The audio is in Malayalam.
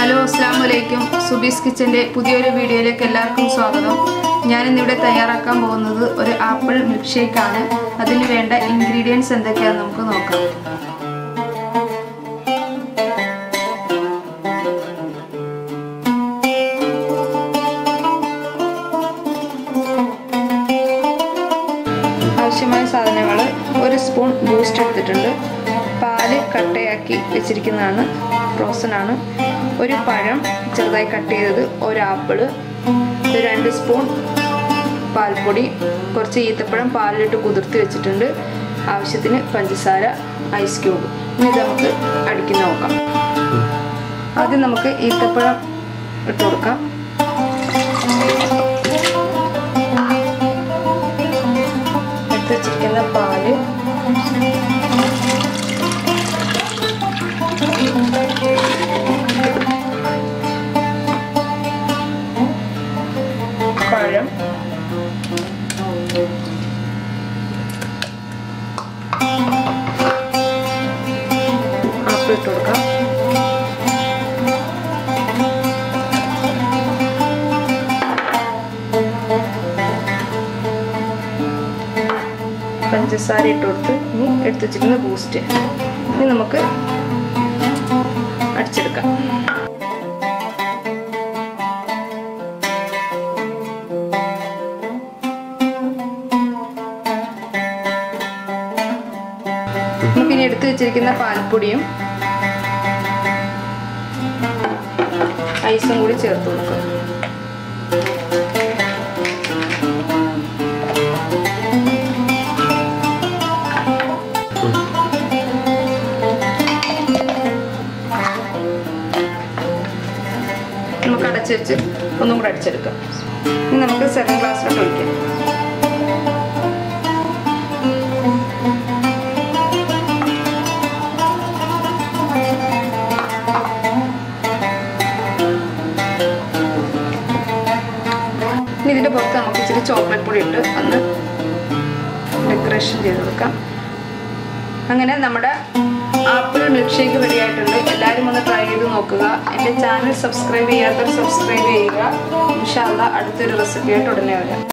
ഹലോ അസ്സാം വലൈക്കും സുബീസ് കിച്ചൻ്റെ പുതിയൊരു വീഡിയോയിലേക്ക് എല്ലാവർക്കും സ്വാഗതം ഞാനിന്നിവിടെ തയ്യാറാക്കാൻ പോകുന്നത് ഒരു ആപ്പിൾ മിൽക്ക് ഷേക്കാണ് അതിന് വേണ്ട ഇൻഗ്രീഡിയൻസ് എന്തൊക്കെയാണെന്ന് നമുക്ക് നോക്കാം ആവശ്യമായ സാധനങ്ങൾ ഒരു സ്പൂൺ ബൂസ്റ്റ് എടുത്തിട്ടുണ്ട് പാല് കട്ടയാക്കി വെച്ചിരിക്കുന്നതാണ് ഫ്രോസൺ ആണ് ഒരു പഴം ചെറുതായി കട്ട് ചെയ്തത് ഒരു ആപ്പിള് ഒരു രണ്ട് സ്പൂൺ പാൽപ്പൊടി കുറച്ച് ഈത്തപ്പഴം പാലിലിട്ട് കുതിർത്തി വെച്ചിട്ടുണ്ട് ആവശ്യത്തിന് പഞ്ചസാര ഐസ് ക്യൂബ് ഇനി ഇത് നമുക്ക് അടിക്കുന്ന നോക്കാം ആദ്യം നമുക്ക് ഈത്തപ്പഴം ഇട്ട് കൊടുക്കാം എടുത്ത് വെച്ചിരിക്കുന്ന പാല് പഴം ആപ്പിൾ ഇട്ട് കൊടുക്കാം പഞ്ചസാര ഇട്ട് കൊടുത്ത് ഇനി എടുത്ത് വെച്ചിരിക്കുന്ന ബൂസ്റ്റ് ഇനി നമുക്ക് അടിച്ചെടുക്കാം നമുക്കിനി എടുത്തു വെച്ചിരിക്കുന്ന പാൽപ്പൊടിയും ഐസും കൂടി ചേർത്ത് കൊടുക്കുക നമുക്ക് അടച്ചു വെച്ച് ഒന്നും കൂടെ അടിച്ചെടുക്കാം ഇനി നമുക്ക് സെവൻ ഗ്ലാസ്സിലോട്ട് ഒഴിക്കാം ഇനി ഇതിൻ്റെ പുറത്ത് നമുക്ക് ഇച്ചിരി ചോക്ലേറ്റ് പൊടി ഇട്ട് ഒന്ന് ഡെക്കറേഷൻ ചെയ്ത് കൊടുക്കാം അങ്ങനെ നമ്മുടെ ആപ്പിൾ മിൽക്ക് ഷേക്ക് റെഡി ആയിട്ടുണ്ട് എല്ലാവരും ഒന്ന് ട്രൈ ചെയ്ത് നോക്കുക എൻ്റെ ചാനൽ സബ്സ്ക്രൈബ് ചെയ്യാത്തവർ സബ്സ്ക്രൈബ് ചെയ്യുക ഇൻഷാല്ല അടുത്തൊരു റെസിപ്പി ആയിട്ട് ഉടനെ വരാം